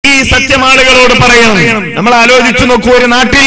ഈ സത്യം ആളുകളോട് പറയണം നമ്മൾ ആലോചിച്ചു നോക്കൂ ഒരു നാട്ടിൽ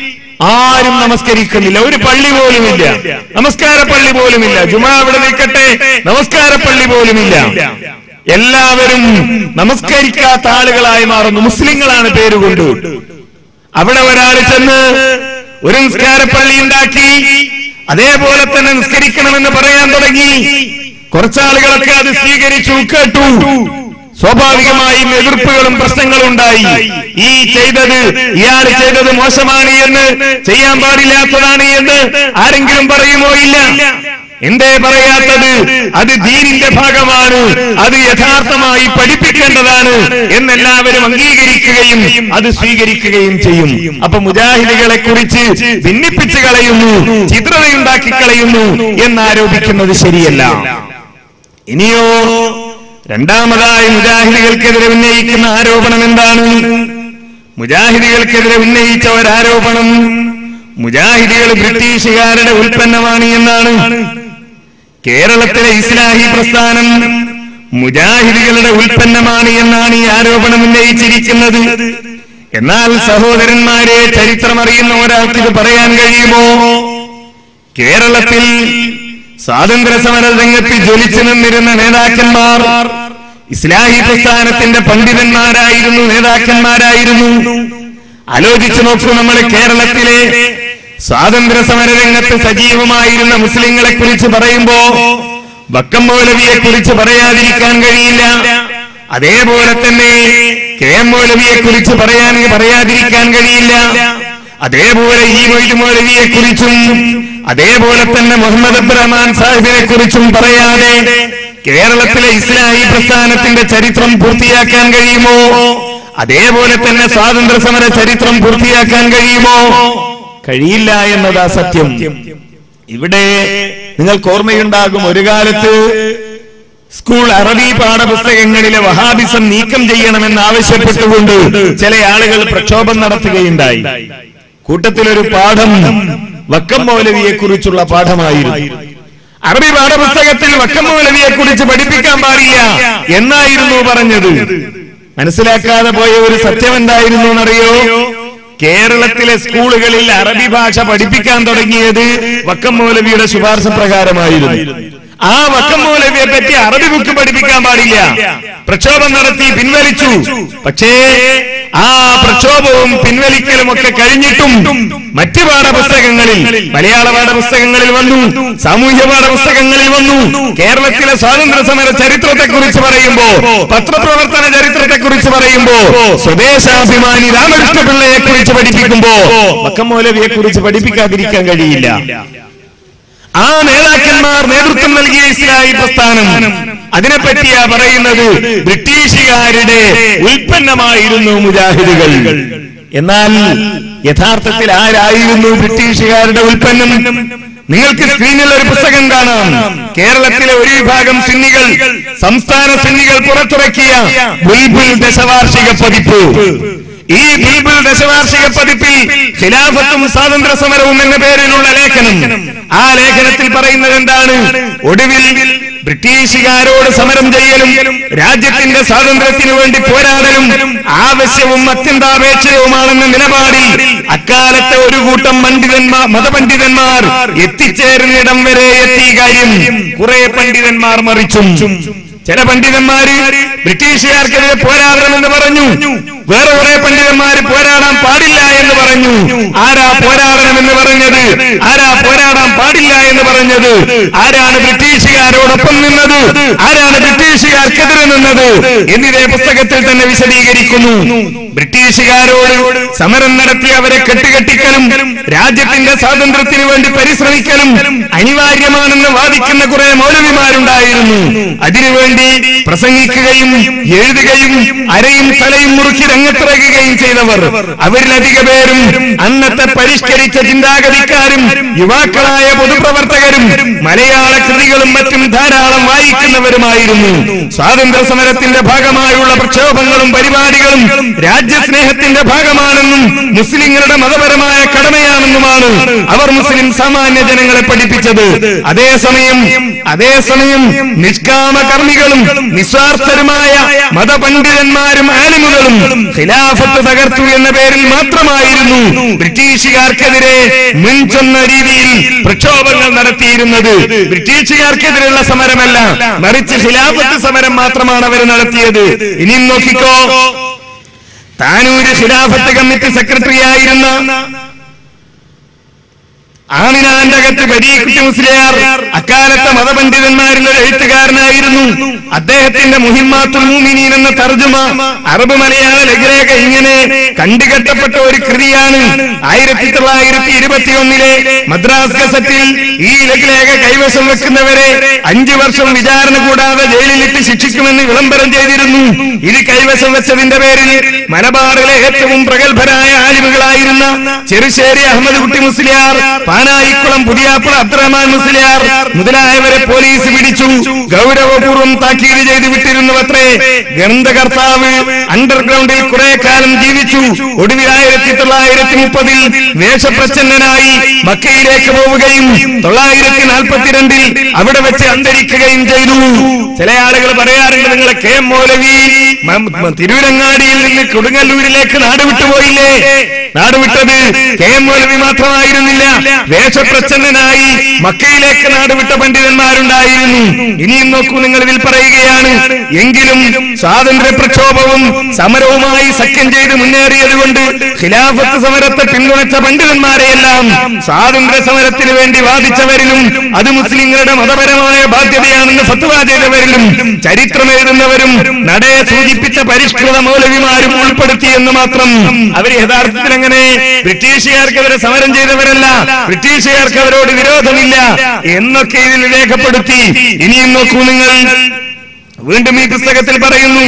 ആരും നമസ്കരിക്കുന്നില്ല ഒരു പള്ളി പോലുമില്ല നമസ്കാര പള്ളി പോലുമില്ല ജുമാ അവിടെ നിൽക്കട്ടെ നമസ്കാര പള്ളി പോലുമില്ല എല്ലാവരും നമസ്കരിക്കാത്ത ആളുകളായി മാറുന്നു മുസ്ലിങ്ങളാണ് പേരുകൊണ്ട് അവിടെ ഒരാൾ ചെന്ന് ഒരു നിസ്കാര പള്ളി ഉണ്ടാക്കി അതേപോലെ തന്നെ നിസ്കരിക്കണമെന്ന് പറയാൻ തുടങ്ങി കുറച്ചാളുകളൊക്കെ അത് സ്വീകരിച്ചു കേട്ടു സ്വാഭാവികമായും എതിർപ്പുകളും പ്രശ്നങ്ങളും ഉണ്ടായി ഈ ചെയ്തത് ഇയാൾ ചെയ്തത് മോശമാണ് എന്ന് ചെയ്യാൻ പാടില്ലാത്തതാണ് എന്ന് ആരെങ്കിലും പറയുമോ ഇല്ല എന്തേ പറയാത്തത് അത് ദീനിന്റെ ഭാഗമാണ് അത് യഥാർത്ഥമായി പഠിപ്പിക്കേണ്ടതാണ് എന്നെല്ലാവരും അംഗീകരിക്കുകയും അത് സ്വീകരിക്കുകയും ചെയ്യും അപ്പൊ മുജാഹിദുകളെ കുറിച്ച് ഭിന്നിപ്പിച്ച് കളയുന്നു ചിത്രതയുണ്ടാക്കി കളയുന്നു എന്നാരോപിക്കുന്നത് ശരിയല്ല ഇനിയോ രണ്ടാമതായി മുജാഹിദികൾക്കെതിരെ ഉന്നയിക്കുന്ന ആരോപണം എന്താണ് മുജാഹിദികൾക്കെതിരെ ഉന്നയിച്ച ഒരാരോപണം മുജാഹിദികൾ ബ്രിട്ടീഷുകാരുടെ ഉൽപ്പന്നമാണ് എന്നാണ് കേരളത്തിലെ ഇസ്ലാഹി പ്രസ്ഥാനം മുജാഹിദികളുടെ ഉൽപ്പന്നമാണ് എന്നാണ് ഈ ആരോപണം ഉന്നയിച്ചിരിക്കുന്നത് എന്നാൽ സഹോദരന്മാരെ ചരിത്രമറിയുന്ന ഒരാൾക്ക് ഇത് പറയാൻ കഴിയുമോ കേരളത്തിൽ സ്വാതന്ത്ര്യ സമര രംഗത്ത് ജ്വലിച്ചു നിന്നിരുന്ന നേതാക്കന്മാർ ഇസ്ലാഹി പ്രസ്ഥാനത്തിന്റെ പണ്ഡിതന്മാരായിരുന്നു നേതാക്കന്മാരായിരുന്നു ആലോചിച്ചു നോക്കൂ നമ്മൾ കേരളത്തിലെ സ്വാതന്ത്ര്യ സമര രംഗത്ത് സജീവമായിരുന്ന മുസ്ലിങ്ങളെ കുറിച്ച് പറയുമ്പോ വക്കം മൗലവിയെ കുറിച്ച് പറയാതിരിക്കാൻ കഴിയില്ല അതേപോലെ തന്നെ കെ എം മൗലവിയെ കുറിച്ച് പറയാൻ പറയാതിരിക്കാൻ കഴിയില്ല അതേപോലെ ഈ മൊയ്ത് മൗലവിയെ കുറിച്ചും അതേപോലെ തന്നെ മുഹമ്മദ് അബ്ദുറഹ്മാൻ സാഹിബിനെ കുറിച്ചും പറയാതെ കേരളത്തിലെ ഇസ്ലാഹി പ്രസ്ഥാനത്തിന്റെ ചരിത്രം പൂർത്തിയാക്കാൻ കഴിയുമോ അതേപോലെ തന്നെ സ്വാതന്ത്ര്യ സമര ചരിത്രം പൂർത്തിയാക്കാൻ കഴിയുമോ കഴിയില്ല എന്നതാ സത്യം ഇവിടെ നിങ്ങൾക്ക് ഓർമ്മയുണ്ടാകും ഒരു കാലത്ത് സ്കൂൾ അറബി പാഠപുസ്തകങ്ങളിലെ വഹാബിസം നീക്കം ചെയ്യണമെന്ന് ആവശ്യപ്പെട്ടുകൊണ്ട് ചില ആളുകൾ പ്രക്ഷോഭം നടത്തുകയുണ്ടായി കൂട്ടത്തിലൊരു പാഠം വക്കം മൗലവിയെ കുറിച്ചുള്ള പാഠമായിരുന്നു അറബി പാഠപുസ്തകത്തിൽ വക്കം മൗലവിയെ കുറിച്ച് പഠിപ്പിക്കാൻ പാടില്ല എന്നായിരുന്നു പറഞ്ഞത് മനസ്സിലാക്കാതെ പോയ ഒരു സത്യം എന്തായിരുന്നു എന്നറിയോ കേരളത്തിലെ സ്കൂളുകളിൽ അറബി ഭാഷ പഠിപ്പിക്കാൻ തുടങ്ങിയത് വക്കം മൗലവിയുടെ ശുപാർശ പ്രകാരമായിരുന്നു ആ വക്കം മൗലവിയെ പറ്റി അറബി ബുക്ക് പഠിപ്പിക്കാൻ പാടില്ല പ്രക്ഷോഭം നടത്തി പിൻവലിച്ചു പക്ഷേ ആ പ്രക്ഷോഭവും പിൻവലിക്കലും ഒക്കെ കഴിഞ്ഞിട്ടും മറ്റ് പാഠപുസ്തകങ്ങളിൽ മലയാള പാഠപുസ്തകങ്ങളിൽ വന്നു സാമൂഹ്യ പാഠപുസ്തകങ്ങളിൽ വന്നു കേരളത്തിലെ സ്വാതന്ത്ര്യ സമര ചരിത്രത്തെ കുറിച്ച് പറയുമ്പോ പത്രപ്രവർത്തന ചരിത്രത്തെ കുറിച്ച് പറയുമ്പോ സ്വദേശാഭിമാനി രാമകൃഷ്ണപിള്ളയെ കുറിച്ച് പഠിപ്പിക്കുമ്പോ വക്കം മൗലവിയെ കുറിച്ച് പഠിപ്പിക്കാതിരിക്കാൻ കഴിയില്ല ആ നേതാക്കന്മാർ നേതൃത്വം നൽകിയ ഇസ്ലാഹി പ്രസ്ഥാനം അതിനെപ്പറ്റിയാ പറയുന്നത് ബ്രിട്ടീഷുകാരുടെ ഉൽപ്പന്നമായിരുന്നു മുജാഹിദുകൾ എന്നാൽ യഥാർത്ഥത്തിൽ ആരായിരുന്നു ബ്രിട്ടീഷുകാരുടെ ഉൽപ്പന്നം നിങ്ങൾക്ക് സ്ക്രീനിൽ ഒരു പുസ്തകം കാണാം കേരളത്തിലെ ഒരു വിഭാഗം സിന്നികൾ സംസ്ഥാന സിന്നികൾ പുറത്തിറക്കിയ ബുൽബുൽ ദശവാർഷിക പതിപ്പ് ഈ ബിൽബിൾ ദശവാർഷിക പതിപ്പിൽ ഖിലാഫത്തും സ്വാതന്ത്ര്യ സമരവും എന്ന പേരിലുള്ള ലേഖനം ആ ലേഖനത്തിൽ പറയുന്നത് എന്താണ് ഒടുവിൽ ബ്രിട്ടീഷുകാരോട് സമരം ചെയ്യലും രാജ്യത്തിന്റെ സ്വാതന്ത്ര്യത്തിനു വേണ്ടി പോരാടലും ആവശ്യവും അത്യന്താപേക്ഷിതവുമാണെന്ന നിലപാടിൽ അക്കാലത്തെ ഒരു കൂട്ടം പണ്ഡിതന്മാർ മതപണ്ഡിതന്മാർ എത്തിച്ചേരുന്നിടം വരെ എത്തി കാര്യം കുറെ പണ്ഡിതന്മാർ മറിച്ചും ചില പണ്ഡിതന്മാര് ബ്രിട്ടീഷുകാർക്കെതിരെ പോരാടണമെന്ന് പറഞ്ഞു വേറെ കുറെ പണ്ഡിതന്മാര് പോരാടാൻ പാടില്ല എന്ന് പറഞ്ഞു ആരാ പോരാടണമെന്ന് പറഞ്ഞത് ആരാ പോരാടാൻ പാടില്ല എന്ന് പറഞ്ഞത് ആരാണ് ബ്രിട്ടീഷുകാരോടൊപ്പം നിന്നത് ആരാണ് ബ്രിട്ടീഷുകാർക്കെതിരെ നിന്നത് എന്നിതേ പുസ്തകത്തിൽ തന്നെ വിശദീകരിക്കുന്നു ബ്രിട്ടീഷുകാരോട് സമരം നടത്തി അവരെ കെട്ടുകെട്ടിക്കലും രാജ്യത്തിന്റെ സ്വാതന്ത്ര്യത്തിന് വേണ്ടി പരിശ്രമിക്കലും അനിവാര്യമാണെന്ന് വാദിക്കുന്ന കുറെ മൗലവിമാരുണ്ടായിരുന്നു അതിനുവേണ്ടി പ്രസംഗിക്കുകയും എഴുതുകയും അരയും തലയും മുറുക്കി രംഗത്തിറങ്ങുകയും ചെയ്തവർ അവരിലധിക പേരും അന്നത്തെ പരിഷ്കരിച്ച ചിന്താഗതിക്കാരും യുവാക്കളായ പൊതുപ്രവർത്തകരും മലയാള കൃതികളും മറ്റും ധാരാളം വായിക്കുന്നവരുമായിരുന്നു സ്വാതന്ത്ര്യ സമരത്തിന്റെ ഭാഗമായുള്ള പ്രക്ഷോഭങ്ങളും പരിപാടികളും രാജ്യ രാജ്യസ്നേഹത്തിന്റെ ഭാഗമാണെന്നും മുസ്ലിങ്ങളുടെ മതപരമായ കടമയാണെന്നുമാണ് അവർ മുസ്ലിം സാമാന്യ ജനങ്ങളെ പഠിപ്പിച്ചത് അതേസമയം അതേസമയം നിഷ്കാമ കർമ്മികളും നിസ്വാർത്ഥരുമായ മതപണ്ഡിതന്മാരും ആലിമുകളും ഖിലാഫത്ത് തകർത്തു എന്ന പേരിൽ മാത്രമായിരുന്നു ബ്രിട്ടീഷുകാർക്കെതിരെ മുൻചൊന്ന രീതിയിൽ പ്രക്ഷോഭങ്ങൾ നടത്തിയിരുന്നത് ബ്രിട്ടീഷുകാർക്കെതിരെയുള്ള സമരമല്ല മറിച്ച് ഖിലാഫത്ത് സമരം മാത്രമാണ് അവർ നടത്തിയത് ഇനിയും നോക്കിക്കോ താനൂര് ഖിലാഫത്ത് കമ്മിറ്റി സെക്രട്ടറി ആയിരുന്ന ആമിനാന്റെ അകത്ത് ബരീക്കുട്ടി മുസ്ലിയാർ അക്കാലത്തെ മതപണ്ഡിതന്മാരിൽ ഒരു എഴുത്തുകാരനായിരുന്നു അദ്ദേഹത്തിന്റെ മുഹിമാത്തുൽ മൂമിനീൻ എന്ന തർജുമ അറബ് മലയാള ലഘുലേഖ ഇങ്ങനെ കണ്ടുകെട്ടപ്പെട്ട ഒരു കൃതിയാണ് ആയിരത്തി തൊള്ളായിരത്തി ഇരുപത്തിയൊന്നിലെ മദ്രാസ് ഗസറ്റിൽ ഈ ലഘുലേഖ കൈവശം വെക്കുന്നവരെ അഞ്ചു വർഷം വിചാരണ കൂടാതെ ജയിലിലിട്ട് ശിക്ഷിക്കുമെന്ന് വിളംബരം ചെയ്തിരുന്നു ഇത് കൈവശം വെച്ചതിന്റെ പേരിൽ മലബാറിലെ ഏറ്റവും പ്രഗത്ഭരായ ആലിമുകളായിരുന്ന ചെറുശ്ശേരി അഹമ്മദ് കുട്ടി മുസ്ലിയാർ പാനായിക്കുളം പുതിയാപ്പുള അബ്ദുറഹ്മാൻ മുസ്ലിയാർ മുതലായവരെ പോലീസ് പിടിച്ചു ഗൗരവപൂർവ്വം താക്കീത് ചെയ്ത് വിട്ടിരുന്നു അത്രേ ഗ്രന്ഥകർത്താവ് അണ്ടർഗ്രൗണ്ടിൽ കുറെ കാലം ജീവിച്ചു ഒടുവിൽ ആയിരത്തി തൊള്ളായിരത്തി മുപ്പതിൽ വേഷപ്രച്ഛന്നനായി മക്കയിലേക്ക് പോവുകയും തൊള്ളായിരത്തി നാൽപ്പത്തിരണ്ടിൽ അവിടെ വെച്ച് അന്തരിക്കുകയും ചെയ്തു ചില ആളുകൾ പറയാറുണ്ട് നിങ്ങളെ കെ എം മൗലവി മ- മ- തിരൂരങ്ങാടിയിൽ നിന്ന് കൊടുങ്ങല്ലൂരിലേക്ക് നാടുവിട്ടുപോയില്ലേ നാടുവിട്ടത് കെ എം മൗലവി മാത്രമായിരുന്നില്ല വേഷപ്രച്ഛന്നനായി മക്കയിലേക്ക് നാടുവിട്ട പണ്ഡിതന്മാരുണ്ടായിരുന്നു ഇനിയും നോക്കൂ നിങ്ങൾ ഇതിൽ പറയുകയാണ് എങ്കിലും സ്വാതന്ത്ര്യ പ്രക്ഷോഭവും സമരവുമായി സഖ്യം ചെയ്ത് മുന്നേറിയത് കൊണ്ട് ഖിലാഫത്ത് സമരത്തെ പിന്തുണച്ച പണ്ഡിതന്മാരെയെല്ലാം സ്വാതന്ത്ര്യ സമരത്തിന് വേണ്ടി വാദിച്ചവരിലും അത് മുസ്ലിങ്ങളുടെ മതപരമായ ബാധ്യതയാണെന്ന് ഫത്വ ചെയ്തവരിലും ചരിത്രം എഴുതുന്നവരും നടയെ സൂചിപ്പിച്ച പരിഷ്കൃത മൗലവിമാരും ഉൾപ്പെടുത്തിയെന്ന് മാത്രം അവർ യഥാർത്ഥത്തിൽ അങ്ങനെ ബ്രിട്ടീഷുകാർക്കെതിരെ സമരം ചെയ്തവരല്ല ബ്രിട്ടീഷുകാർക്ക് അവരോട് വിരോധമില്ല എന്നൊക്കെ ഇതിൽ രേഖപ്പെടുത്തി ഇനിയും നോക്കൂ നിങ്ങൾ വീണ്ടും ഈ പുസ്തകത്തിൽ പറയുന്നു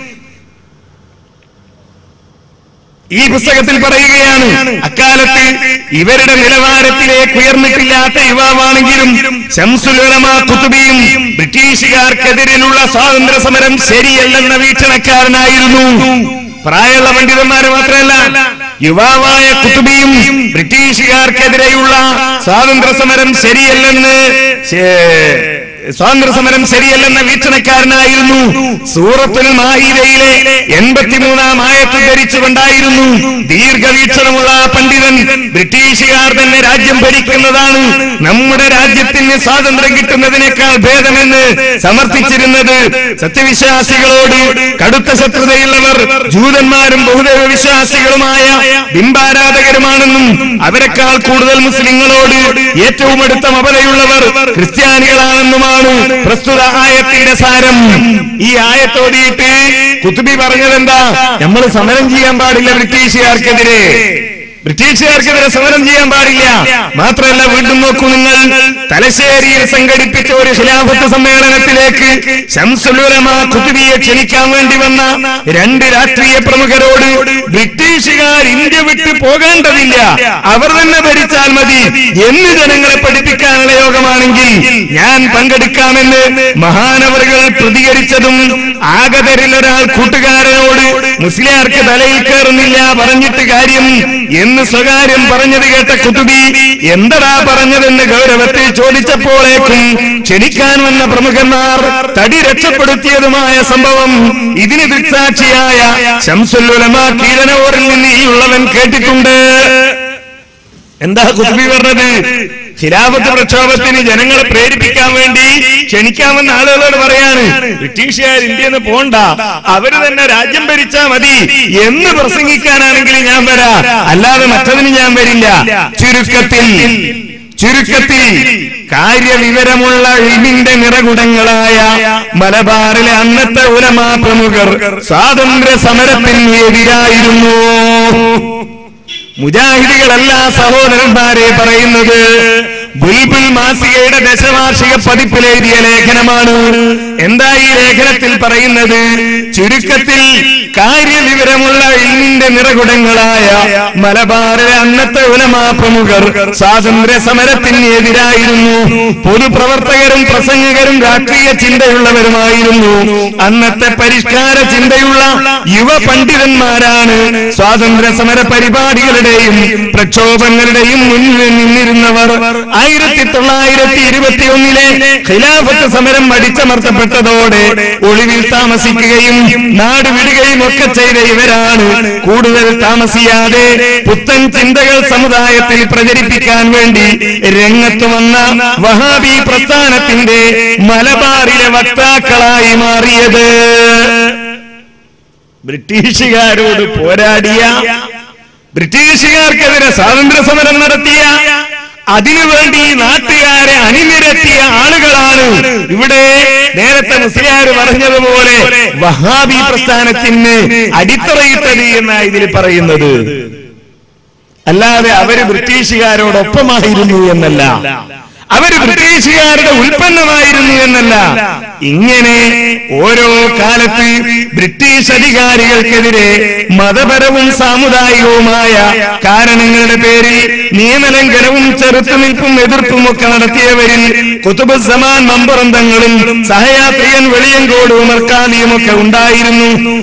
ഈ പുസ്തകത്തിൽ പറയുകയാണ് അക്കാലത്ത് ഇവരുടെ നിലവാരത്തിലേക്ക് ഉയർന്നിട്ടില്ലാത്ത യുവാവാണെങ്കിലും ശംസുലമ കുത്തുബിയും ബ്രിട്ടീഷുകാർക്കെതിരെയുള്ള സ്വാതന്ത്ര്യ സമരം ശരിയല്ലെന്ന വീക്ഷണക്കാരനായിരുന്നു പ്രായമുള്ള പണ്ഡിതന്മാര് മാത്രമല്ല യുവാവായ കുത്തുബിയും ബ്രിട്ടീഷുകാർക്കെതിരെയുള്ള സ്വാതന്ത്ര്യ സമരം ശരിയല്ലെന്ന് ശേ- സ്വാതന്ത്ര്യ സമരം ശരിയല്ലെന്ന വീക്ഷണക്കാരനായിരുന്നു സൂറത്തുൽ മാഹിദയിലെ എൺപത്തിമൂന്നാം ആയത്ത് ധരിച്ചുകൊണ്ടായിരുന്നു ദീർഘവീക്ഷണമുള്ള ആ പണ്ഡിതൻ ബ്രിട്ടീഷുകാർ തന്നെ രാജ്യം ഭരിക്കുന്നതാണ് നമ്മുടെ രാജ്യത്തിന് സ്വാതന്ത്ര്യം കിട്ടുന്നതിനേക്കാൾ ഭേദമെന്ന് സമർത്ഥിച്ചിരുന്നത് സത്യവിശ്വാസികളോട് കടുത്ത ശത്രുതയുള്ളവർ ജൂതന്മാരും ബഹുദൈവ വിശ്വാസികളുമായ ബിംബാരാധകരുമാണെന്നും അവരെക്കാൾ കൂടുതൽ മുസ്ലിങ്ങളോട് ഏറ്റവും അടുത്ത മപതയുള്ളവർ ക്രിസ്ത്യാനികളാണെന്നുമാണ് പ്രസ്തുത ആയത്തിന്റെ സാരം ഈ ആയത്തോടിയിട്ട് കുത്തുബി പറഞ്ഞതെന്താ നമ്മൾ സമരം ചെയ്യാൻ പാടില്ല ബ്രിട്ടീഷുകാർക്കെതിരെ ബ്രിട്ടീഷുകാർക്കെതിരെ സമരം ചെയ്യാൻ പാടില്ല മാത്രമല്ല വീണ്ടും നോക്കൂ നിങ്ങൾ തലശ്ശേരിയിൽ സംഘടിപ്പിച്ച ഒരു ഖിലാഫത്ത് സമ്മേളനത്തിലേക്ക് ശംസുലുലമ കുത്തുബിയെ ക്ഷണിക്കാൻ വേണ്ടി വന്ന രണ്ട് രാഷ്ട്രീയ പ്രമുഖരോട് ബ്രിട്ടീഷുകാർ ഇന്ത്യ വിട്ട് പോകേണ്ടതില്ല അവർ തന്നെ ഭരിച്ചാൽ മതി എന്ന് ജനങ്ങളെ പഠിപ്പിക്കാനുള്ള യോഗമാണെങ്കിൽ ഞാൻ പങ്കെടുക്കാമെന്ന് മഹാനവറുകൾ പ്രതികരിച്ചതും ആഗതരിൽ ഒരാൾ കൂട്ടുകാരനോട് മുസ്ലിയാർക്ക് തലയിൽ കയറുന്നില്ല പറഞ്ഞിട്ട് കാര്യം എന്ന് സ്വകാര്യം പറഞ്ഞത് കേട്ട കുതുബി എന്തടാ പറഞ്ഞതെന്ന് ഗൗരവത്തിൽ ചോദിച്ചപ്പോഴേക്കും ക്ഷണിക്കാൻ വന്ന പ്രമുഖന്മാർ തടി രക്ഷപ്പെടുത്തിയതുമായ സംഭവം ഇതിന് ദൃക്സാക്ഷിയായ ശംസുല്ലുലമ കീഴനോറിൽ നിന്ന് ഈ ഉള്ളവൻ കേട്ടിട്ടുണ്ട് എന്താ കുതുബി പറഞ്ഞത് ഖിലാഫത്ത് പ്രക്ഷോഭത്തിന് ജനങ്ങളെ പ്രേരിപ്പിക്കാൻ വേണ്ടി ക്ഷണിക്കാമെന്ന് ആളുകളോട് പറയാണ് ബ്രിട്ടീഷുകാർ ഇന്ത്യയിൽ നിന്ന് പോണ്ട അവര് തന്നെ രാജ്യം ഭരിച്ചാ മതി എന്ന് പ്രസംഗിക്കാനാണെങ്കിൽ ഞാൻ വരാ അല്ലാതെ മറ്റതിന് ഞാൻ വരില്ല ചുരുക്കത്തിൽ ചുരുക്കത്തിൽ കാര്യവിവരമുള്ള ഇൽമിന്റെ നിറകുടങ്ങളായ മലബാറിലെ അന്നത്തെ ഉലമാ പ്രമുഖർ സ്വാതന്ത്ര്യ സമരത്തിന് എതിരായിരുന്നു മുജാഹിദികളല്ല സഹോദരന്മാരെ പറയുന്നത് ബുൽബുൽ മാസികയുടെ ദശവാർഷിക പതിപ്പിൽ എഴുതിയ ലേഖനമാണ് എന്താ ഈ ലേഖനത്തിൽ പറയുന്നത് ചുരുക്കത്തിൽ കാര്യവിവരമുള്ള ഇൽമിന്റെ നിറകുടങ്ങളായ മലബാറിലെ അന്നത്തെ ഉലമാ പ്രമുഖർ സ്വാതന്ത്ര്യ സമരത്തിന് എതിരായിരുന്നു പൊതുപ്രവർത്തകരും പ്രസംഗകരും രാഷ്ട്രീയ ചിന്തയുള്ളവരുമായിരുന്നു അന്നത്തെ പരിഷ്കാര ചിന്തയുള്ള യുവ പണ്ഡിതന്മാരാണ് സ്വാതന്ത്ര്യ സമര പരിപാടികളുടെയും പ്രക്ഷോഭങ്ങളുടെയും മുന്നിൽ നിന്നിരുന്നവർ ആയിരത്തി തൊള്ളായിരത്തി ഇരുപത്തി ഒന്നിലെ ഖിലാഫത്ത് സമരം അടിച്ചമർത്തപ്പെട്ടതോടെ ഒളിവിൽ താമസിക്കുകയും നാട് വിടുകയും ഒക്കെ ചെയ്ത ഇവരാണ് കൂടുതൽ താമസിയാതെ പുത്തൻ ചിന്തകൾ സമുദായത്തിൽ പ്രചരിപ്പിക്കാൻ വേണ്ടി രംഗത്ത് വന്ന വഹാബി പ്രസ്ഥാനത്തിന്റെ മലബാറിലെ വക്താക്കളായി മാറിയത് ബ്രിട്ടീഷുകാരോട് പോരാടിയ ബ്രിട്ടീഷുകാർക്കെതിരെ സ്വാതന്ത്ര്യ സമരം നടത്തിയ അതിനുവേണ്ടി നാട്ടുകാരെ അണിനിരത്തിയ ആളുകളാണ് ഇവിടെ നേരത്തെ മുസ്ലിയാർ പറഞ്ഞതുപോലെ വഹാബി പ്രസ്ഥാനത്തിന് അടിത്തറയിട്ടത് എന്നാണ് ഇതിൽ പറയുന്നത് അല്ലാതെ അവര് ബ്രിട്ടീഷുകാരോടൊപ്പമായിരുന്നു എന്നല്ല അവര് ബ്രിട്ടീഷുകാരുടെ ഉൽപ്പന്നമായിരുന്നു എന്നല്ല ഇങ്ങനെ ഓരോ കാലത്ത് ബ്രിട്ടീഷ് അധികാരികൾക്കെതിരെ മതപരവും സാമുദായികവുമായ കാരണങ്ങളുടെ പേരിൽ നിയമലംഘനവും ചെറുത്തുനിൽപ്പും എതിർപ്പും ഒക്കെ നടത്തിയവരിൽ കുത്തുബുസമാൻ മമ്പറന്തങ്ങളും സഹയാത്രികൻ വെളിയങ്കോട് ഉമർക്കാലിയും ഒക്കെ ഉണ്ടായിരുന്നു